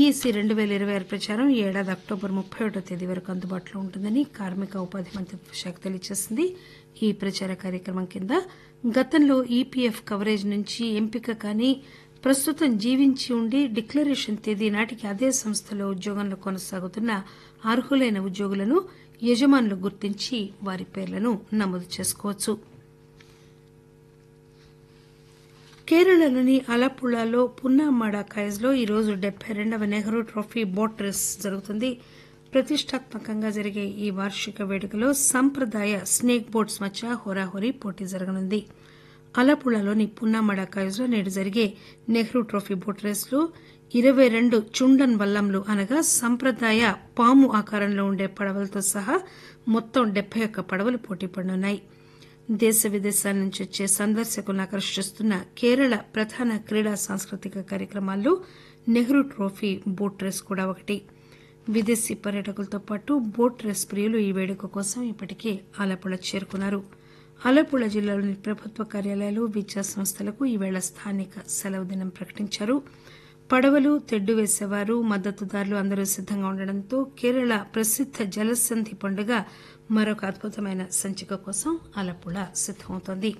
DSC రెండు పేల ఇరవై ఆరు ప్రచారం ఈ ఏడాది అక్టోబర్ ముప్పై ఒకటో తేదీ వరకు అందుబాటులో ఉంటుందని కార్మిక ఉపాధి మంత్రిత్వ శాఖ తెలియజేసింది ఈ ప్రచార కార్యక్రమం కింద గతంలో ఈపీఎఫ్ కవరేజ్ నుంచి ఎంపిక కానీ ప్రస్తుతం జీవించి ఉండి డిక్లరేషన్ తేదీ నాటికి అదే సంస్థలో ఉద్యోగంలో కొనసాగుతున్న అర్హులైన ఉద్యోగులను యజమానులు గుర్తించి వారి పేర్లను నమోదు చేసుకోవచ్చు కేరళలోని అలపుళాలో పున్నామాడ కాయజ్లో ఈరోజు డెబ్బై రెండవ నెహ్రూ ట్రోఫీ బోట్ రేస్ జరుగుతుంది ప్రతిష్టాత్మకంగా జరిగే ఈ వార్షిక వేడుకలో సంప్రదాయ స్నేక్ బోట్స్ మధ్య హోరాహోరీ పోటీ జరగనుంది అలపుళలోని పున్నామడ కాయజ్లో నేడు జరిగే నెహ్రూ ట్రోఫీ బోట్ రేసులో ఇరవై రెండు చుండన్ వల్లంలు అనగా సంప్రదాయ పాము ఆకారంలో ఉండే పడవలతో సహా మొత్తం డెబ్బై ఒక్క పడవలు పోటీ పడనున్నాయి దేశ విదేశాల నుంచి వచ్చే సందర్శకులను ఆకర్షిస్తున్న కేరళ ప్రధాన క్రీడా సాంస్కృతిక కార్యక్రమాల్లో నెహ్రూ ట్రోఫీ బోట్ రేస్ కూడా ఒకటి విదేశీ పర్యాటకులతో పాటు బోట్ రేస్ ప్రియులు ఈ వేడుక కోసం ఇప్పటికే ఆలపుళ చేరుకున్నారు ఆలపుళ జిల్లాలోని ప్రభుత్వ కార్యాలయాలు విద్యా సంస్థలకు ఈవేళ స్థానిక సెలవు దినం ప్రకటించారు పడవలు తెడ్డు వేసేవారు మద్దతుదారులు అందరూ సిద్దంగా ఉండడంతో కేరళ ప్రసిద్ద జలసంధి పండుగ మరొక అద్భుతమైన సంచిక కోసం ఆలపుళ సిద్దమవుతోంది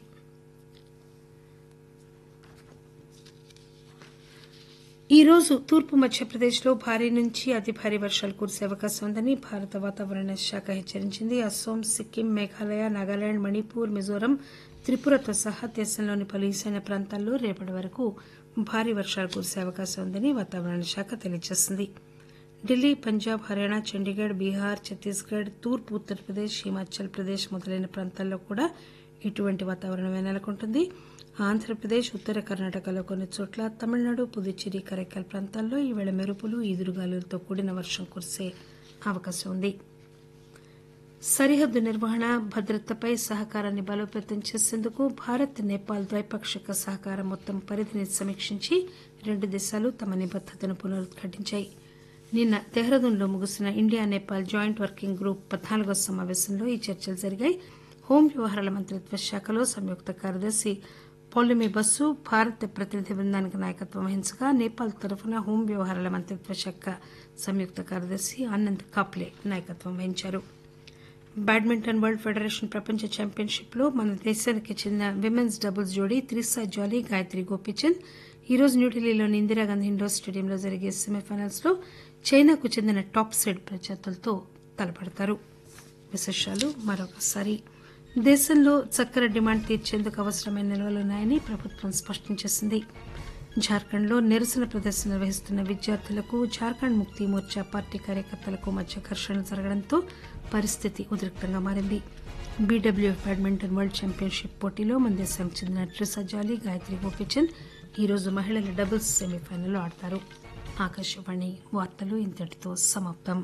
ఈ రోజు తూర్పు మధ్యప్రదేశ్లో భారీ నుంచి అతి భారీ వర్షాలు కురిసే అవకాశం ఉందని భారత వాతావరణ శాఖ హెచ్చరించింది అస్సోం సిక్కిం మేఘాలయ నాగాలాండ్ మణిపూర్ మిజోరం త్రిపురతో సహా దేశంలోని పలు ఈశాన్య ప్రాంతాల్లో రేపటి వరకు భారీ వర్షాలు కురిసే అవకాశం ఉందని వాతావరణ శాఖ తెలియజేసింది ఢిల్లీ పంజాబ్ హర్యానా చండీగఢ్ బీహార్ ఛత్తీస్గఢ్ తూర్పు ఉత్తరప్రదేశ్ హిమాచల్ ప్రదేశ్ మొదలైన ప్రాంతాల్లో కూడా ఇటువంటి వాతావరణమే నెలకొంటుంది ఆంధ్రప్రదేశ్ ఉత్తర కర్ణాటకలో కొన్ని చోట్ల తమిళనాడు పుదుచ్చేరి కరైకాల్ ప్రాంతాల్లో ఈవేళ మెరుపులు ఈదురుగాలులతో కూడిన వర్షం కురిసే అవకాశం ఉంది సరిహద్దు నిర్వహణ భద్రతపై సహకారాన్ని బలోపేతం చేసేందుకు భారత్ నేపాల్ ద్వైపాక్షిక సహకారం మొత్తం పరిధిని సమీక్షించి రెండు దేశాలు తమ నిబద్దతను పునరుద్ఘాటించాయి నిన్న దెహ్రాదూన్లో ముగిసిన India Nepal joint working group పద్నాలుగో సమావేశంలో ఈ చర్చలు జరిగాయి హోం వ్యవహారాల మంత్రిత్వ శాఖలో సంయుక్త కార్యదర్శి పౌలమి బస్సు భారత ప్రతినిధి బృందానికి నాయకత్వం వహించగా నేపాల్ తరఫున హోం వ్యవహారాల మంత్రిత్వ శాఖ సంయుక్త కార్యదర్శి ఆనంద్ కాప్లే నాయకత్వం వహించారు బ్యాడ్మింటన్ వరల్డ్ ఫెడరేషన్ ప్రపంచ ఛాంపియన్షిప్ లో మన దేశానికి చెందిన విమెన్స్ డబుల్స్ జోడీ త్రిసా జాలీ గాయత్రి గోపీచంద్ ఈరోజు న్యూఢిల్లీలోని ఇందిరాగాంధీ ఇండోర్ స్టేడియంలో జరిగే సెమీఫైనల్స్ లో చైనాకు చెందిన టాప్ సైడ్ ప్రత్యర్థులతో తలపడతారు విశేషాలు మరొకసారి దేశంలో చక్కెర డిమాండ్ తీర్చేందుకు అవసరమైన నిల్వలున్నాయని ప్రభుత్వం స్పష్టం చేసింది జార్ఖండ్లో నిరసన ప్రదర్శన నిర్వహిస్తున్న విద్యార్థులకు జార్ఖండ్ ముక్తి మోర్చా పార్టీ కార్యకర్తలకు మధ్య ఘర్షణలు జరగడంతో పరిస్థితి ఉద్రిక్తంగా మారింది బీడబ్ల్యూఎఫ్ బ్యాడ్మింటన్ వరల్డ్ ఛాంపియన్షిప్ పోటీలో మన దేశానికి చెందిన ట్రిసా జాలీ గాయత్రి గోపీచంద్ ఈరోజు మహిళల డబుల్స్ సెమీఫైనల్లో ఆడతారు ఆకాశవాణి వార్తలు ఇంతటితో సమాప్తం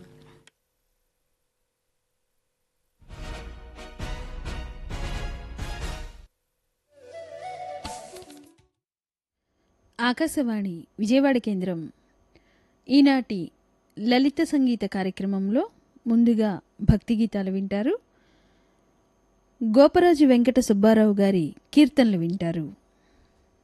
ఆకాశవాణి విజయవాడ కేంద్రం ఈనాటి లలిత సంగీత కార్యక్రమంలో ముందుగా భక్తి గీతాలు వింటారు గోపరాజు వెంకట సుబ్బారావు గారి కీర్తనలు వింటారు